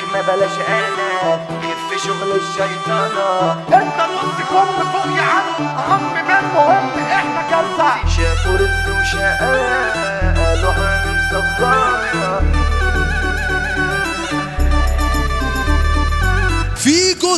ما بلاش انا في شغل الشيطانة انت نص كم فوق يا عم اهم من مهم احنا كارثة شافوا رزق وشقاء قالوا عامل صفايا فيجو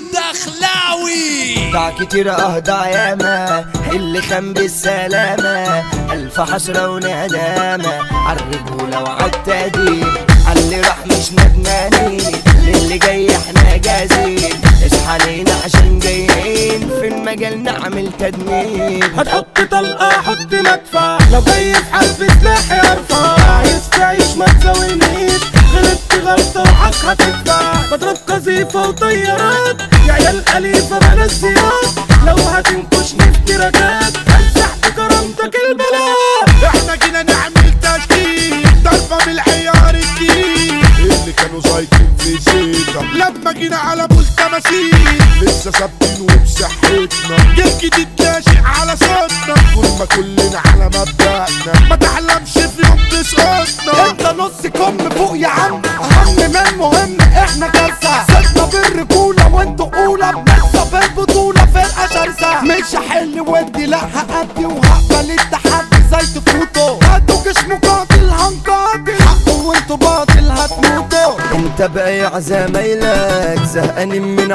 الدخلاوي ضاع كتير اهدى ياما اللي خان بالسلامة الف حسرة وندامة عالرجولة وعالتقدير عاللي راح مش ندمانين للي جاي احنا جاهزين اصحى لينا عشان جايين في المجال نعمل تدمير هتحط طلقة حط مدفع لو جاي في حرب سلاح يرفع عايز تعيش ما تساوينيش غلطت غلطة وحق هتدفع بضرب قذيفة وطيارات يا عيال أليفة بلاش زياد لو هتنكشني في تراجات امسح بكرامتك البلاء احنا جينا نعمل تشكيل ضربة بالعيار التقيل اللي كانوا زايدين في زيتة لما جينا على بول تماثيل لسه ثابتين وبصحتنا جيل جديد ناشئ على صوتنا طول ما كلنا على مبدأنا ما تحلمش في يوم تسقطنا انت نص كم فوق يا عم اهم من مهم احنا كارثة صدنا بالرجولة وانتوا اولى بنكسب البطولة فرقة شرسة مش هحل ودي لا هأدي وهقبل التحدي زي تفوتوا هاتوا جيش مقاتل هنقاتل حق وانتوا باطل هتموتوا انت بايع زمايلك زهقان من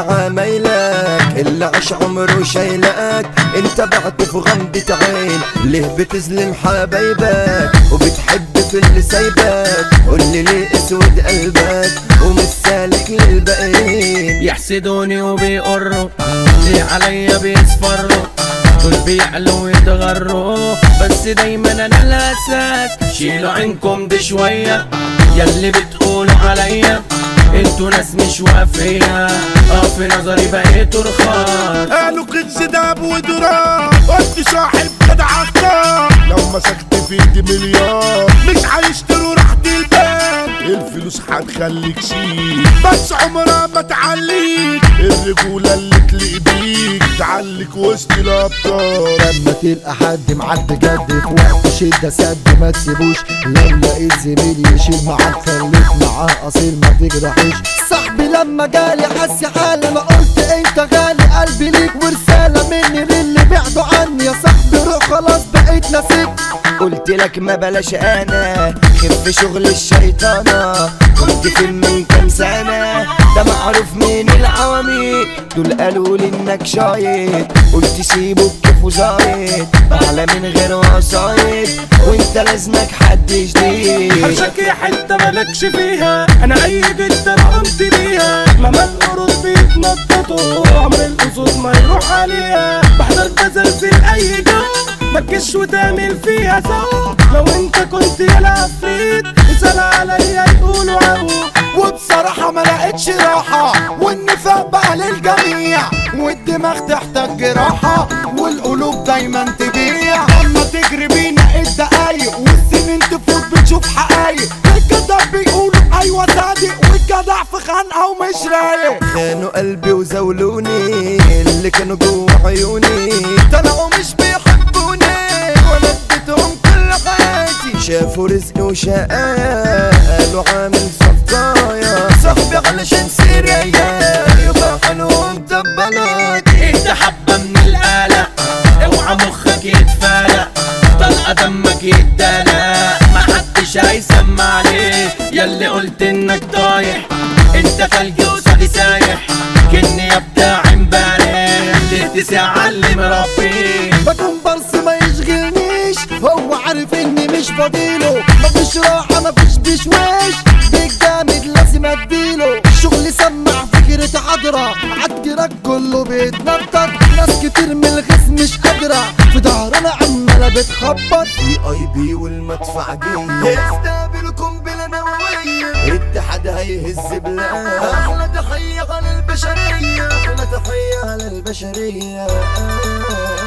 عمايلك اللي عاش عمره شايلك انت بعت في غمضة عين ليه بتظلم حبايبك وبتحب في اللي سايبك قولي ليه اسود قلبك ومش سالك للباقيين يحسدوني وبيقروا ليه عليا بيصفروا دول بيعلوا ويتغروا بس دايما انا الاساس شيلوا عنكم دي شويه ياللي بتقولوا عليا انتوا ناس مش وافيه اه في نظري بقيتوا رخاص قالوا كنز دهب ودراب قلت صاحب جدع اختار لو مسكت في ايدي مليار مش هيشتروا راحة البال الفلوس هتخليك شيك بس عمرها ما تعليك الرجولة اللي تليق بيك تعليك وسط الابطال لما تلقى حد معاك بجد في وقت شدة سد ما تسيبوش لو لقيت زميل يشيل معاك خليك معاه اصيل ما تجرحوش صاحبي لما جالي حسي حالي ما قلت انت غالي قلبي ليك ورسالة مني للي بعدوا عني يا صاحبي روح خلاص بقيت نسيك قلت لك ما بلاش انا خف شغل الشيطانة كنت فين من كام سنة ده معروف من العواميد دول قالوا لي انك شايط قلت سيبه بكيف وزايد اعلى من غير وسايط وانت لازمك حد جديد حرشك يا حتة مالكش فيها انا اي بنت انا قمت بيها لما القرود بيتنططوا عمر الاسود ما يروح عليها بحضر تزلزل اي جو متجيش وتعمل فيها سوا لو انت كنت يا عفريت اسأل عليا يقولوا عو وبصراحة ما لقيتش راحة والنفاق بقى للجميع والدماغ تحتاج جراحة والقلوب دايما تبيع اما تجري بينا الدقايق والسنين تفوت بتشوف حقايق الجدع بيقولوا ايوه صادق والجدع في خانقه ومش رايق خانوا قلبي وزولوني اللي كانوا جوا عيوني طلعوا مش بيحبوني وانا اديتهم كل حياتي شافوا رزق وشقايا قالوا عامل صفقايا صاحبي علشان سرية يبقى حلوهم تبلات انت حبة من القلق اوعى مخك يتفلق طلقة دمك يتدلق محدش هيسمع عليه ياللي قلت انك طايح انت تلج وسادي سايح كني يا بتاع امبارح ليه تسعى اللي مربيه بكون برص ما يشغلنيش هو عارف اني مش فاضيله مفيش راحة مفيش بشويش بالجامد لازم اديله الشغل سمع فكرة عذرة عالتراك كله بيتنطط ناس كتير من الغيظ مش قادرة في ظهرنا عمالة بتخبط اي اي بي والمدفع جاي يستقبل قنبلة نووية الاتحاد هيهز بلاد احلى تحية على البشرية احلى تحية على البشرية